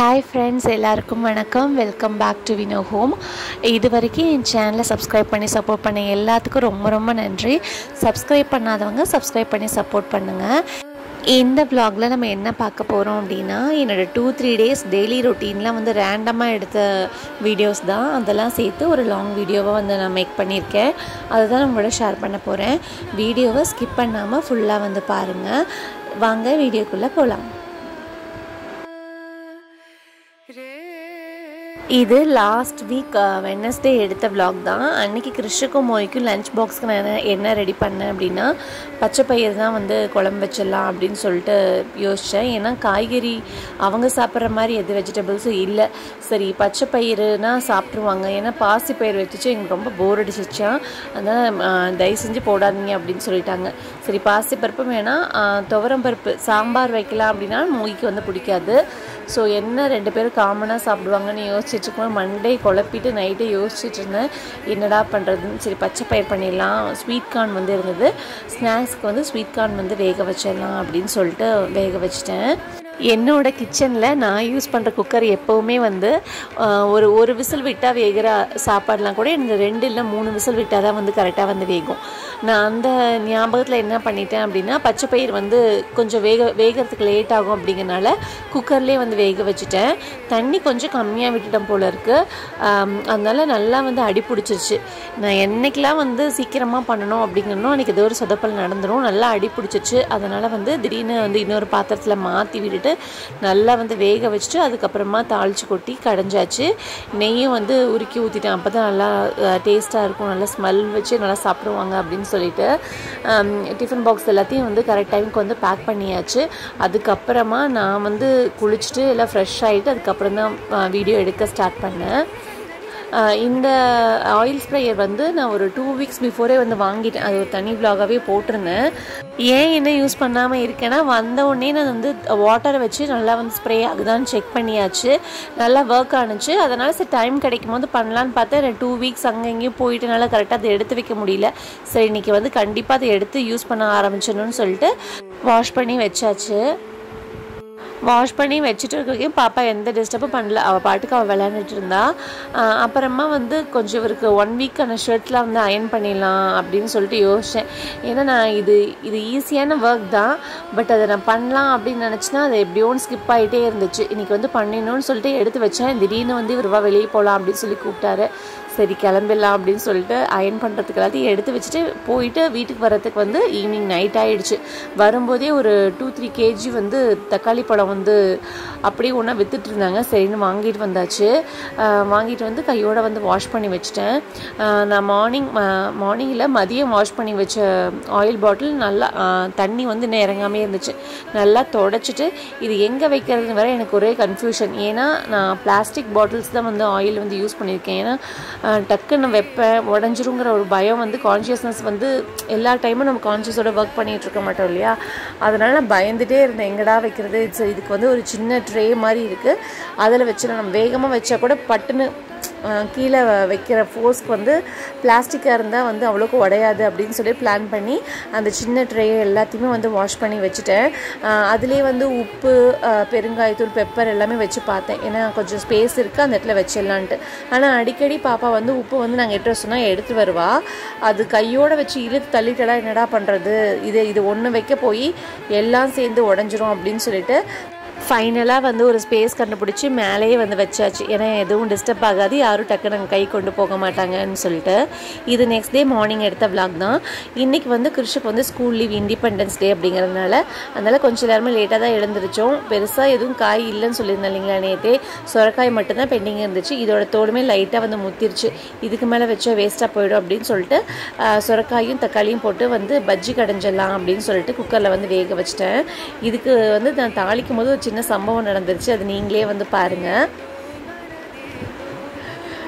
hi friends எல்லாருக்கும் வணக்கம் welcome back to Vino home இது வரைக்கும் என் சேனலை சப்ஸ்கிரைப் பண்ணி சப்போர்ட் பண்ண எல்லாத்துக்கும் ரொம்ப ரொம்ப நன்றி சப்ஸ்கிரைப் பண்ணாதவங்க சப்ஸ்கிரைப் பண்ணி சப்போர்ட் பண்ணுங்கள் இந்த vlogல நம்ம என்ன பார்க்க போகிறோம் அப்படின்னா என்னோடய டூ த்ரீ டேஸ் டெய்லி ரொட்டீன்லாம் வந்து ரேண்டமாக எடுத்த வீடியோஸ் தான் அதெல்லாம் சேர்த்து ஒரு லாங் வீடியோவை வந்து நான் மேக் பண்ணியிருக்கேன் அதை தான் உங்களோட ஷேர் பண்ண போகிறேன் வீடியோவை ஸ்கிப் பண்ணாமல் ஃபுல்லாக வந்து பாருங்கள் வாங்க வீடியோக்குள்ளே போகலாம் இது லாஸ்ட் வீக் வெனஸ்டே எடுத்த vlog தான் அன்னைக்கு கிருஷுக்கும் மோய்க்கும் லஞ்ச் பாக்ஸ்க்கு நான் என்ன- என்ன ரெடி பண்ணேன் அப்படின்னா பச்சை பயிர் தான் வந்து குழம்பு வச்சிடலாம் அப்படின்னு சொல்லிட்டு யோசித்தேன் ஏன்னா காய்கறி அவங்க சாப்பிட்ற மாதிரி எது வெஜிடபிள்ஸும் இல்லை சரி பச்சை பயிறுனா சாப்பிட்ருவாங்க ஏன்னா பாசி பயிர் வச்சுச்சு எங்களுக்கு ரொம்ப போர் அடிச்சிச்சான் அதனால் தயவு செஞ்சு போடாதீங்க அப்படின்னு சொல்லிட்டாங்க சரி பாசி பருப்பும் வேணாம் துவரம் பருப்பு சாம்பார் வைக்கலாம் அப்படின்னா மொய்க்கு வந்து பிடிக்காது ஸோ என்ன ரெண்டு பேரும் காமனாக சாப்பிடுவாங்கன்னு யோசிச்சுட்டு இருக்கும்போது மண்டே குழப்பிட்டு நைட்டே யோசிச்சுட்டு இருந்தேன் என்னடா பண்ணுறதுன்னு சரி பச்சை பயிர் பண்ணிடலாம் ஸ்வீட் கார்ன் வந்து இருந்தது ஸ்நாக்ஸ்க்கு வந்து ஸ்வீட் கார்ன் வந்து வேக வச்சிடலாம் அப்படின்னு சொல்லிட்டு வேக வச்சிட்டேன் என்னோட கிச்சனில் நான் யூஸ் பண்ணுற குக்கர் எப்போவுமே வந்து ஆஹ், ஒரு ஒரு விசில் விட்டால் வேகிற சாப்பாடுலாம் கூட இந்த ரெண்டு இல்லை மூணு விசில் விட்டால் தான் வந்து கரெக்டாக வந்து வேகும் நான் அந்த ஞாபகத்தில் என்ன பண்ணிட்டேன் அப்படின்னா பச்சை பயிர் வந்து கொஞ்சம் வேக வேகிறதுக்கு லேட் ஆகும் அப்படிங்கறனால குக்கர்லேயே வந்து வேக வச்சுட்டேன் தண்ணி கொஞ்சம் கம்மியாக விட்டுட்டேன் போல இருக்குது அதனால நல்லா வந்து அடி பிடிச்சிருச்சு நான் என்னைக்கெல்லாம் வந்து சீக்கிரமாக பண்ணணும் அப்படிங்கணும் அன்றைக்கி ஏதோ ஒரு சொதப்பல் நடந்துடும் நல்லா அடி பிடிச்சிருச்சு அதனால் வந்து திடீர்னு வந்து இன்னொரு பாத்திரத்தில் மாற்றி விட்டுட்டு நல்லா வந்து வேக வச்சுட்டு அதுக்கப்புறமா தாளித்து கொட்டி கடைஞ்சாச்சு நெய்யும் வந்து உருக்கி ஊற்றிட்டேன் அப்போ தான் நல்லா டேஸ்ட்டாக இருக்கும் நல்லா ஸ்மெல் வச்சு நல்லா சாப்பிடுவாங்க அப்படின்னு சொல்லிட்டு ஆம், டிஃபன் பாக்ஸ் எல்லாத்தையும் வந்து கரெக்ட் டைமுக்கு வந்து பேக் பண்ணியாச்சு அதுக்கப்புறமா நான் வந்து குளிச்சுட்டு எல்லாம் ஃப்ரெஷ் ஆகிட்டு அதுக்கப்புறம் தான் வீடியோ எடுக்க ஸ்டார்ட் பண்ணேன் ஆஹ் இந்த ஆயில் ஸ்ப்ரேயர் வந்து நான் ஒரு டூ வீக்ஸ் பிஃபோரே வந்து வாங்கிட்டேன் அது ஒரு தனி vlog-ஆவே போட்டிருந்தேன் ஏன் என்ன யூஸ் பண்ணாமல் இருக்கேன்னா வந்த உடனே நான் வந்து வாட்டரை வச்சு நல்லா வந்து ஸ்ப்ரே ஆகுதான்னு செக் பண்ணியாச்சு நல்லா ஒர்க் ஆனுச்சு அதனால் சரி டைம் கிடைக்கும் போது பண்ணலான்னு பார்த்தா டூ வீக்ஸ் அங்கே இங்கேயும் போயிட்டு நல்லா கரெக்டாக அதை எடுத்து வைக்க முடியல சரி இன்னைக்கு வந்து கண்டிப்பாக அதை எடுத்து யூஸ் பண்ண ஆரம்பிச்சிடணும்னு சொல்லிட்டு வாஷ் பண்ணி வச்சாச்சு வாஷ் பண்ணி வச்சுட்டு இருக்கேன் பாப்பா எந்த டிஸ்டர்பும் பண்ணல அவள் பாட்டுக்கு அவள் விளையாண்டுட்டு இருந்தா ஆஹ் அப்புறமா வந்து கொஞ்சம் இவருக்கு ஒன் வீக்கான ஷர்ட்லாம் வந்து அயன் பண்ணிடலாம் அப்படின்னு சொல்லிட்டு யோசித்தேன் ஏன்னா நான் இது இது ஈஸியான ஒர்க் தான் பட் அதை நான் பண்ணலாம் அப்படின்னு நினச்சினா அது எப்படியோன்னு ஸ்கிப் ஆகிட்டே இருந்துச்சு இன்னைக்கு வந்து பண்ணிடணும்னு சொல்லிட்டு எடுத்து வச்சேன் திடீர்னு வந்து இவர் வா வெளியே போகலாம் அப்படின்னு சொல்லி கூப்பிட்டாரு சரி கிளம்பிடலாம் அப்படின்னு சொல்லிட்டு அயன் பண்ணுறதுக்கு எல்லாத்தையும் எடுத்து வச்சுட்டு போயிட்டு வீட்டுக்கு வர்றதுக்கு வந்து ஈவினிங் நைட் ஆயிடுச்சு வரும்போதே ஒரு டூ த்ரீ கேஜி வந்து தக்காளி பழம் வந்து அப்படியே ஒன்றா வித்துட்டு இருந்தாங்க சரின்னு வாங்கிட்டு வந்தாச்சு ஆஹ் வாங்கிட்டு வந்து கையோட வந்து வாஷ் பண்ணி வச்சுட்டேன் ஆஹ் நான் மார்னிங் மார்னிங்கில் மதியம் வாஷ் பண்ணி வச்ச ஆயில் பாட்டில் நல்லா ஆஹ் தண்ணி வந்து இன்னும் இறங்காமே இருந்துச்சு நல்லா தொடச்சிட்டு இது எங்கே வைக்கிறதுன்னு வேற எனக்கு ஒரே கன்ஃபியூஷன் ஏன்னா நான் பிளாஸ்டிக் பாட்டில்ஸ் தான் வந்து ஆயில் வந்து யூஸ் பண்ணியிருக்கேன் ஏன்னா ஆஹ் டக்குன்னு வைப்பேன் உடஞ்சிருங்கிற ஒரு பயம் வந்து கான்ஷியஸ்னஸ் வந்து எல்லா டைமும் நம்ம கான்ஷியஸோட ஒர்க் பண்ணிட்டு இருக்க மாட்டோம் இல்லையா அதனால நான் பயந்துட்டே இருந்தேன் எங்கடா வைக்கிறது சரி இதுக்கு வந்து ஒரு சின்ன ட்ரே மாதிரி இருக்குது அதில் வச்சு நம்ம வேகமாக வச்சா கூட பட்டுன்னு அஹ் கீழே வ- வைக்கிற ஃபோர்ஸ்க்கு வந்து பிளாஸ்டிக்காக இருந்தால் வந்து அவ்வளோக்கு உடையாது அப்படின்னு சொல்லி பிளான் பண்ணி அந்த சின்ன ட்ரே எல்லாத்தையுமே வந்து வாஷ் பண்ணி வச்சுட்டேன் அஹ் அதுலேயே வந்து உப்பு அஹ் பெருங்காயத்தூள் பெப்பர் எல்லாமே வச்சு பார்த்தேன் ஏன்னா கொஞ்சம் ஸ்பேஸ் இருக்குது அந்த இடத்துல வச்சிடலான்ட்டு ஆனால் அடிக்கடி பாப்பா வந்து உப்பு வந்து நாங்கள் எட்டு சொன்னால் எடுத்து வருவா அது கையோட வச்சு இழுத்து தள்ளிட்டடா என்னடா பண்ணுறது இது இது ஒன்று வைக்க போய் எல்லாம் சேர்ந்து உடஞ்சிரும் அப்படின்னு சொல்லிட்டு ஃபைனலாக வந்து ஒரு ஸ்பேஸ் கண்டுபிடிச்சி மேலேயே வந்து வச்சாச்சு ஏன்னா எதுவும் டிஸ்டர்ப் ஆகாது யாரும் டக்குன்னு அங்கே கை கொண்டு போக மாட்டாங்கன்னு சொல்லிட்டு இது நெக்ஸ்ட் டே மார்னிங் எடுத்த vlog தான் இன்றைக்கி வந்து கிருஷுக்கு வந்து ஸ்கூல் லீவ் இண்டிபெண்டன்ஸ் டே அப்படிங்கிறதுனால அதனால் கொஞ்சம் நேரமே லேட்டாக தான் எழுந்திரிச்சோம் பெருசாக எதுவும் காய் இல்லைன்னு சொல்லியிருந்தேன் இல்லைங்களா நேற்றே சொரக்காய் மட்டும்தான் பெண்டிங் இருந்துச்சு இதோட தோலுமே லைட்டாக வந்து முத்திருச்சு இதுக்கு மேலே வச்சா வேஸ்ட்டாக போயிடும் அப்படின்னு சொல்லிட்டு ஆஹ், சொரக்காயும் தக்காளியும் போட்டு வந்து பஜ்ஜி கடைஞ்சிடலாம் அப்படின்னு சொல்லிட்டு குக்கரில் வந்து வேக வச்சிட்டேன் இதுக்கு வந்து நான் தாளிக்கும் போது ஒரு சின்ன சம்பவம் நடந்துருச்சு அது நீங்களே வந்து பாருங்கள்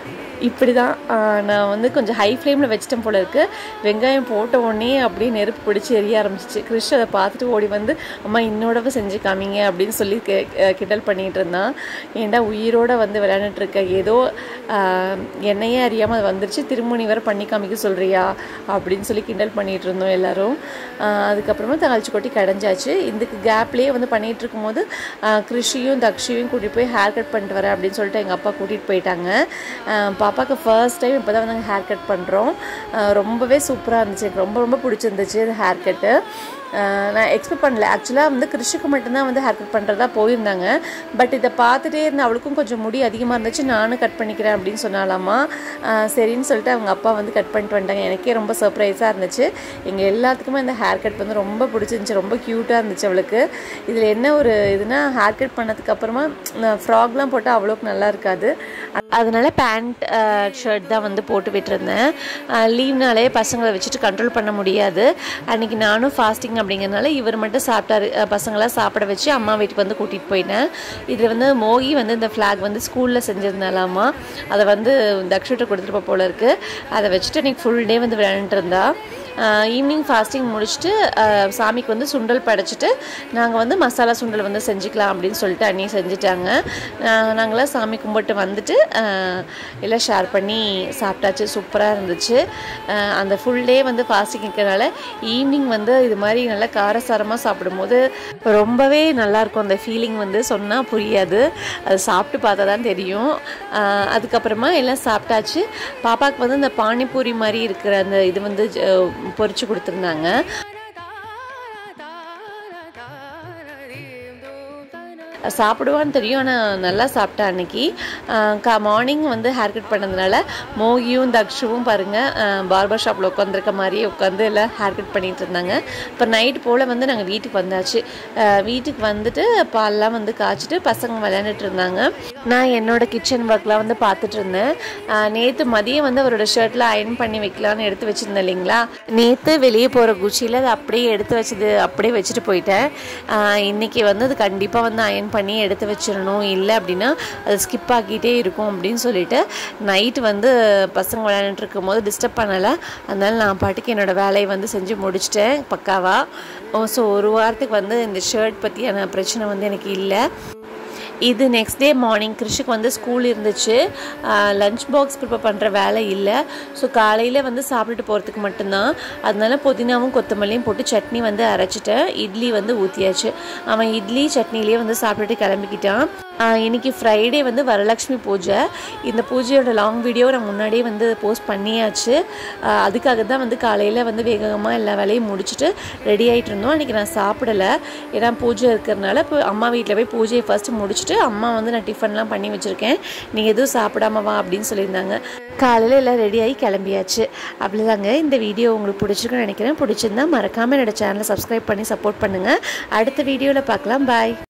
இப்படி தான் நான் வந்து கொஞ்சம் ஹை ஃப்ளேமில் வச்சிட்டேன் போல இருக்குது வெங்காயம் போட்ட உடனே அப்படியே நெருப்பு பிடிச்சி எரிய ஆரம்பிச்சிச்சு கிறிஷ் அதை பார்த்துட்டு ஓடி வந்து அம்மா இன்னோடவை செஞ்சு காமிங்க அப்படின்னு சொல்லி கே கிண்டல் பண்ணிகிட்டு இருந்தான் ஏன்டா உயிரோட வந்து விளையாண்டுட்டு இருக்க ஏதோ ஆஹ், என்னையே அறியாமல் அது வந்துருச்சு திரும்ப நீ வேறு பண்ணி காமிக்க சொல்கிறியா அப்படின்னு சொல்லி கிண்டல் பண்ணிகிட்டு இருந்தோம் எல்லாரும் ஆஹ், அதுக்கப்புறமா தாளிச்சு கொட்டி கடைஞ்சாச்சு இதுக்கு கேப்லேயே வந்து பண்ணிகிட்டு இருக்கும்போது ஆஹ், கிருஷியும் தக்ஷியும் கூட்டிகிட்டு போய் ஹேர் கட் பண்ணிட்டு வரேன் அப்படின்னு சொல்லிட்டு எங்கள் அப்பா கூட்டிகிட்டு போயிட்டாங்க ஆஹ், பாப்பாவுக்கு ஃபர்ஸ்ட் டைம் இப்போ தான் வந்து நாங்கள் ஹேர் கட் பண்ணுறோம் ரொம்பவே சூப்பராக இருந்துச்சு எனக்கு ரொம்ப ரொம்ப பிடிச்சிருந்துச்சு இந்த ஹேர் கட்டு நான் எக்ஸ்பெக்ட் பண்ணல ஆக்சுவலாக வந்து கிருஷிக்கு மட்டும்தான் வந்து ஹேர் கட் பண்ணுறதா போயிருந்தாங்க பட் இதை பார்த்துட்டே இருந்த அவளுக்கும் கொஞ்சம் முடி அதிகமாக இருந்துச்சு நானும் கட் பண்ணிக்கிறேன் அப்படின்னு சொன்னாலாமா ஆஹ் சரின்னு சொல்லிட்டு அவங்க அப்பா வந்து கட் பண்ணிட்டு வந்துட்டாங்க எனக்கே ரொம்ப சர்ப்ரைஸாக இருந்துச்சு எங்கள் எல்லாத்துக்குமே இந்த ஹேர் கட் வந்து ரொம்ப பிடிச்சிருந்துச்சு ரொம்ப க்யூட்டாக இருந்துச்சு அவளுக்கு இதில் என்ன ஒரு இதுனா ஹேர் கட் பண்ணதுக்கு அப்புறமா ஃப்ராக்லாம் போட்டால் அவ்வளோக்கு நல்லா இருக்காது அதனால பேண்ட் ஷர்ட் தான் வந்து போட்டு விட்டுருந்தேன் லீவ்னாலே பசங்களை வச்சுட்டு கண்ட்ரோல் பண்ண முடியாது அன்றைக்கி நானும் ஃபாஸ்டிங் அப்படிங்கிறனால இவர் மட்டும் சாப்பிட்டாரு அஹ் பசங்களாம் சாப்பிட வச்சு அம்மா வீட்டுக்கு வந்து கூட்டிகிட்டு போயிட்டேன் இதில் வந்து மோகி வந்து இந்த ஃப்ளாக் வந்து ஸ்கூலில் செஞ்சிருந்தாலாமா அதை வந்து தக்ஷிட்ட கொடுத்துட்டு போல இருக்குது அதை வச்சுட்டு அன்றைக்கி ஃபுல் டே வந்து விளையாண்டுட்டு இருந்தா ஈவினிங் ஃபாஸ்டிங் முடிச்சுட்டு ஆஹ் சாமிக்கு வந்து சுண்டல் படைச்சிட்டு நாங்கள் வந்து மசாலா சுண்டல் வந்து செஞ்சுக்கலாம் அப்படின்னு சொல்லிட்டு அண்ணி செஞ்சுட்டாங்க ஆஹ் நாங்களாம் சாமி கும்பிட்டு வந்துட்டு ஆஹ் எல்லாம் ஷேர் பண்ணி சாப்பிட்டாச்சு சூப்பராக இருந்துச்சு ஆஹ் அந்த ஃபுல் டே வந்து ஃபாஸ்டிங் இருக்கிறனால ஈவினிங் வந்து இது மாதிரி நல்லா காரசாரமாக சாப்பிடும்போது ரொம்பவே நல்லாயிருக்கும் அந்த ஃபீலிங் வந்து சொன்னால் புரியாது அது சாப்பிட்டு பார்த்தா தான் தெரியும் ஆஹ் அதுக்கப்புறமா எல்லாம் சாப்பிட்டாச்சு பாப்பாவுக்கு வந்து இந்த பானிபூரி மாதிரி இருக்கிற அந்த இது வந்து அஹ், பொரிச்சு கொடுத்துருந்தாங்க சாப்பிடுவான்னு தெரியும் ஆனால் நல்லா சாப்பிட்டா அன்னைக்கு ஆஹ் கா மார்னிங் வந்து ஹேர் கட் பண்ணதுனால மோகியும் தக்ஷுவும் பாருங்கள் பார்பர் ஷாப்பில் உட்காந்துருக்க மாதிரியே உட்காந்து எல்லாம் ஹேர் கட் பண்ணிட்டு இருந்தாங்க இப்போ நைட் போல் வந்து நாங்கள் வீட்டுக்கு வந்தாச்சு ஆஹ் வீட்டுக்கு வந்துட்டு பால்லாம் வந்து காய்ச்சிட்டு பசங்க விளையாண்டுட்டு இருந்தாங்க நான் என்னோட கிச்சன் ஒர்க்லாம் வந்து பார்த்துட்டு இருந்தேன் நேற்று மதியம் வந்து அவரோட ஷர்ட்டில் அயர்ன் பண்ணி வைக்கலான்னு எடுத்து வச்சுருந்தேன் இல்லைங்களா நேற்று வெளியே போகிற குச்சியில் அதை அப்படியே எடுத்து வச்சது அப்படியே வச்சுட்டு போயிட்டேன் ஆஹ் இன்னைக்கு வந்து அது கண்டிப்பாக வந்து அயர்ன் பண்ணி எடுத்து வச்சிடணும் இல்லை அப்படின்னா அது ஸ்கிப் ஆக்கிட்டே இருக்கும் அப்படின்னு சொல்லிட்டு நைட்டு வந்து பசங்க விளையாண்டுட்டு இருக்கும் போது டிஸ்டர்ப் பண்ணலை அதனால நான் பாட்டுக்கு என்னோடய வேலையை வந்து செஞ்சு முடிச்சிட்டேன் பக்காவாக ஸோ ஒரு வாரத்துக்கு வந்து இந்த ஷர்ட் பற்றியான பிரச்சனை வந்து எனக்கு இல்லை இது நெக்ஸ்ட் டே மார்னிங் கிருஷிக்கு வந்து ஸ்கூல் இருந்துச்சு லஞ்ச் பாக்ஸ் ப்ரிப்பேர் பண்ணுற வேலை இல்லை ஸோ காலையில் வந்து சாப்பிட்டுட்டு போகிறதுக்கு மட்டும்தான் அதனால புதினாவும் கொத்தமல்லியும் போட்டு சட்னி வந்து அரைச்சிட்டேன் இட்லி வந்து ஊற்றியாச்சு அவன் இட்லி சட்னிலேயே வந்து சாப்பிட்டுட்டு கிளம்பிக்கிட்டான் ஆஹ் இன்னைக்கு ஃப்ரைடே வந்து வரலட்சுமி பூஜை இந்த பூஜையோட லாங் வீடியோ நான் முன்னாடியே வந்து போஸ்ட் பண்ணியாச்சு ஆஹ் அதுக்காக தான் வந்து காலையில் வந்து வேகமாக எல்லா வேலையும் முடிச்சுட்டு ரெடி ஆகிட்டு இருந்தோம் அன்றைக்கி நான் சாப்பிடலை ஏன்னா பூஜை இருக்கிறதுனால இப்போ அம்மா வீட்டில் போய் பூஜையை ஃபஸ்ட்டு முடிச்சுட்டு அம்மா வந்து நான் டிஃபன்லாம் பண்ணி வச்சுருக்கேன் நீ எதுவும் சாப்பிடாம வா அப்படின்னு சொல்லியிருந்தாங்க காலையில் எல்லாம் ரெடி ஆகி கிளம்பியாச்சு அவ்வளோதாங்க இந்த வீடியோ உங்களுக்கு பிடிச்சிருக்குன்னு நினைக்கிறேன் பிடிச்சிருந்தா மறக்காமல் என்னோட சேனலை சப்ஸ்கிரைப் பண்ணி சப்போர்ட் பண்ணுங்கள் அடுத்த வீடியோவில் பார்க்கலாம் பாய்